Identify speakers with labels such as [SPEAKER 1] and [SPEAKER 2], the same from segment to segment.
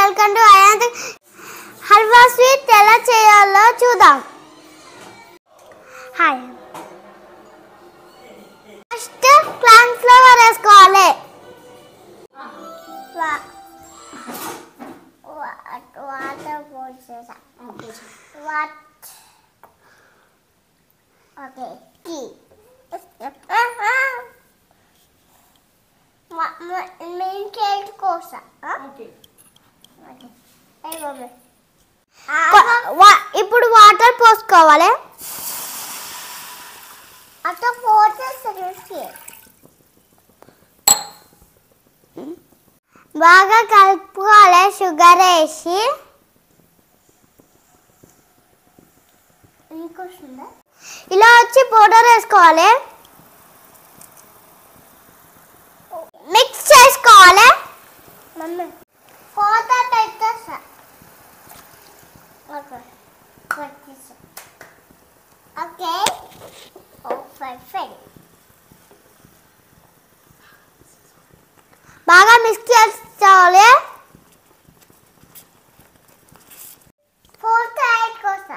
[SPEAKER 1] Welcome to అయాంత్ halwa sweet ఎలా చేయాలో చూద్దాం హాయ్ ఫస్ట్ క్లాన్ ఫ్లవర్ వేసుకోవాలి వాటర్ పోసేసా వాట్ ఓకే టీ మెయిన్ కేక్ కోసా ఇప్పుడు వాటర్ పోసుకోవాలి అట్లా పోతే బాగా కలుపుకోవాలి షుగర్ వేసి ఇలా వచ్చి పౌడర్ వేసుకోవాలి మిక్స్ చేసుకోవాలి మమ్మీ కోత పెట్టేసా ఓకే పెట్టేసా ఓకే ఓ పర్ఫెక్ట్ బాగా మిక్స్ చేసుకోవాలి ఫోర్త్ ఐట్ కోసా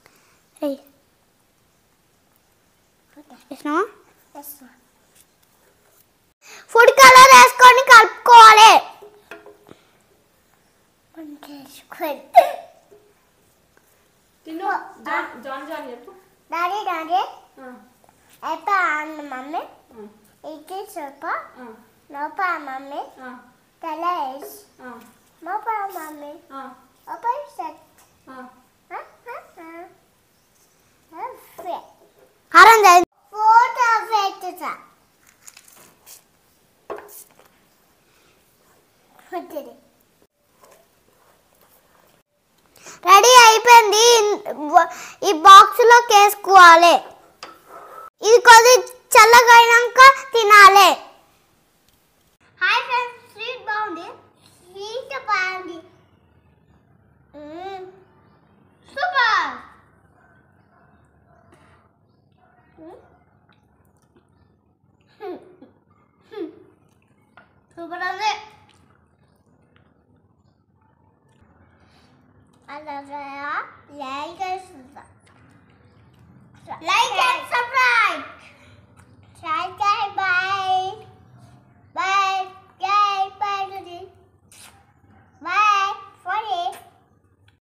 [SPEAKER 1] ఫుడ్ కలర్ వేసుకొని కలుపుకోవాలి
[SPEAKER 2] తిను జాన్ జాన్ జాన్ చెప్పు
[SPEAKER 1] డాడీ డాడీ
[SPEAKER 2] ఆ,
[SPEAKER 1] ఎప్ప అన్న మమ్మీ
[SPEAKER 2] ఆ,
[SPEAKER 1] ఇది సూప
[SPEAKER 2] ఆ,
[SPEAKER 1] నోప మమ్మీ
[SPEAKER 2] ఆ,
[SPEAKER 1] తలేస్
[SPEAKER 2] ఆ,
[SPEAKER 1] మోప మమ్మీ
[SPEAKER 2] ఆ,
[SPEAKER 1] ఓపెన్ సెట్
[SPEAKER 2] ఆ.
[SPEAKER 1] ఆరెంజ్ అయింది ఫోటో పెట్టా రెడీ అయిపోయింది ఇన్- వ- ఈ బాక్స్ లో వేసుకోవాలి ఇది కొద్ది చల్లగా అయినాక తినాలి హాయ్ ఫ్రెండ్స్ స్వీట్ బాగుంది స్వీట్ బాగుంది సూపర్ సూపర్ ఉంది అలాగా లైక్ లైక్